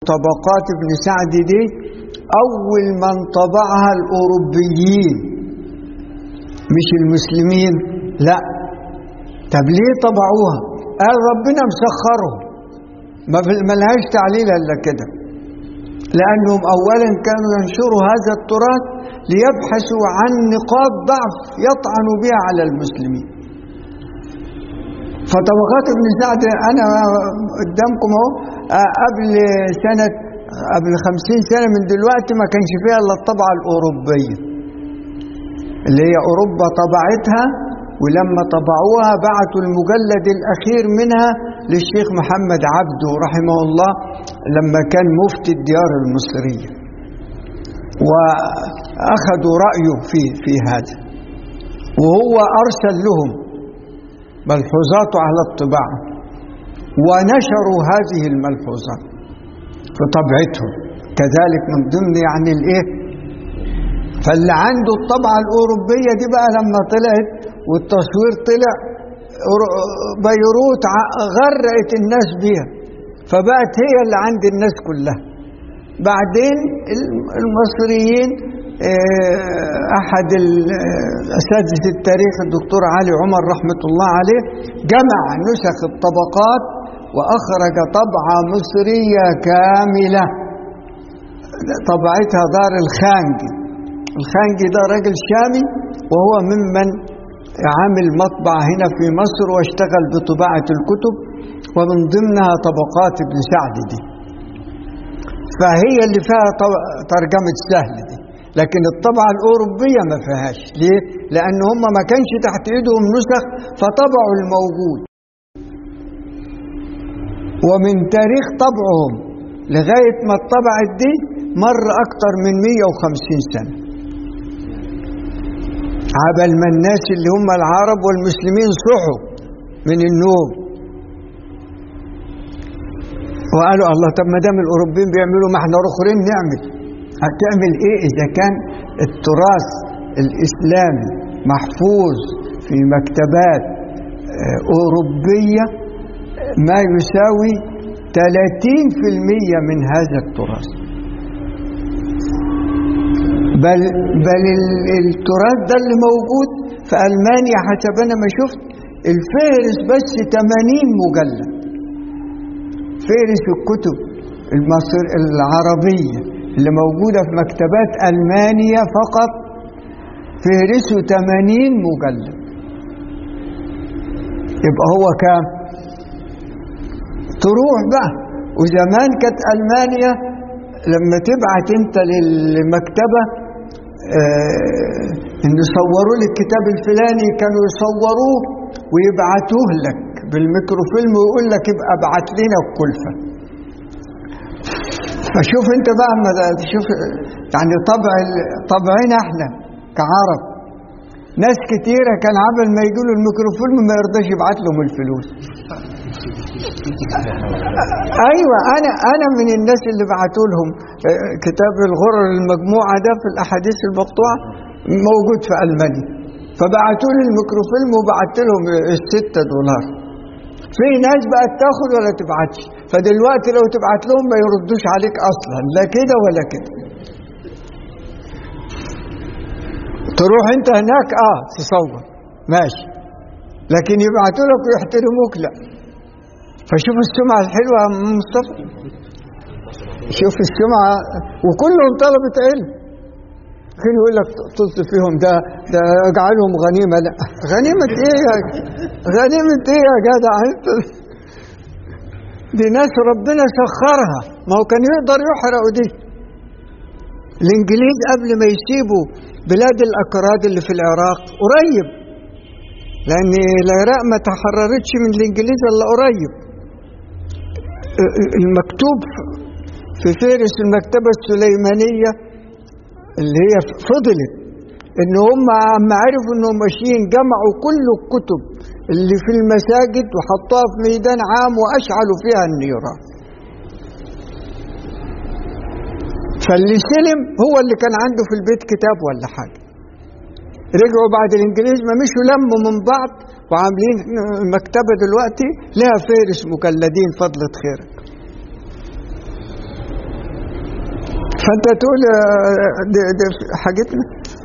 طبقات ابن سعد دي أول من طبعها الأوروبيين مش المسلمين لا طب ليه طبعوها قال ربنا مسخرهم ما ملهاش تعليل الا كده لانهم اولا كانوا ينشروا هذا التراث ليبحثوا عن نقاط ضعف يطعنوا بها على المسلمين فطبقات ابن سعد انا قدامكم اهو قبل سنه قبل خمسين سنه من دلوقتي ما كانش فيها الا الطبعه الاوروبيه اللي هي اوروبا طبعتها ولما طبعوها بعتوا المجلد الأخير منها للشيخ محمد عبده رحمه الله لما كان مفتي الديار المصرية وأخذوا رأيه في, في هذا وهو أرسل لهم ملحوظات على الطباعة ونشروا هذه الملحوظات في طبعتهم كذلك من ضمن يعني الايه فاللي عنده الطبعة الأوروبية دي بقى لما طلعت والتصوير طلع بيروت غرقت الناس بيها فبقت هي اللي عند الناس كلها بعدين المصريين أحد أساتذة التاريخ الدكتور علي عمر رحمة الله عليه جمع نسخ الطبقات وأخرج طبعة مصرية كاملة طبعتها دار الخانجي الخانجي ده راجل شامي وهو ممن عامل مطبع هنا في مصر واشتغل بطباعة الكتب ومن ضمنها طبقات ابن سعد دي فهي اللي فيها ترجمة سهل دي لكن الطبعة الأوروبية ما فيهاش ليه؟ لأن هم ما كانش تحت إيدهم نسخ فطبعوا الموجود ومن تاريخ طبعهم لغاية ما اتطبعت دي مر أكتر من 150 سنة عبل ما الناس اللي هم العرب والمسلمين صحوا من النوم وقالوا الله طب ما دام الاوروبيين بيعملوا ما احنا الاخرين نعمل هتعمل ايه اذا كان التراث الاسلامي محفوظ في مكتبات اوروبيه ما يساوي 30% من هذا التراث بل بل التراث ده اللي موجود في المانيا حسب انا ما شفت الفهرس بس 80 مجلد فهرس الكتب المصر العربيه اللي موجوده في مكتبات المانيا فقط فهرسه 80 مجلد يبقى هو كام تروح بقى وزمان كانت المانيا لما تبعت انت للمكتبه آه ان يصوروا لك الكتاب الفلاني كانوا يصوروه ويبعتوه لك بالميكروفيلم ويقول لك ابقى ابعت لنا الكلفه فشوف انت بقى اما تشوف يعني طبع طبعنا احنا كعرب ناس كتيرة كان عبل ما يجوا الميكروفيلم ما يرضاش يبعت لهم الفلوس ايوه انا انا من الناس اللي بعتوا لهم كتاب الغرر المجموعه ده في الاحاديث المقطوعه موجود في المانيا فبعتوا لي الميكروفيلم وبعت لهم الستة دولار في ناس بقت تاخد ولا تبعتش فدلوقتي لو تبعت لهم ما يردوش عليك اصلا لا كده ولا كده تروح انت هناك اه تصور ماشي لكن يبعتوا لك ويحترموك لا فشوف السمعة الحلوة يا مصطفى شوف السمعة وكلهم طلبة علم كان يقول لك طلت فيهم ده ده اجعلهم غنيمة لا غنيمة ايه يا غنيمة ايه يا جدع انت دي ناس ربنا سخرها ما هو كان يقدر يحرقوا دي الانجليز قبل ما يسيبوا بلاد الاكراد اللي في العراق قريب لان العراق ما تحررتش من الانجليز الا قريب المكتوب في فهرس المكتبة السليمانية اللي هي فضلت ان هم اما عرفوا انهم ماشيين جمعوا كل الكتب اللي في المساجد وحطوها في ميدان عام واشعلوا فيها النيران فاللي سلم هو اللي كان عنده في البيت كتاب ولا حاجه رجعوا بعد الانجليز ما مشوا لموا من بعض وعاملين مكتبه دلوقتي لها فهرس مجلدين فضلة خيرك فانت تقول آه، دي, دي حاجتنا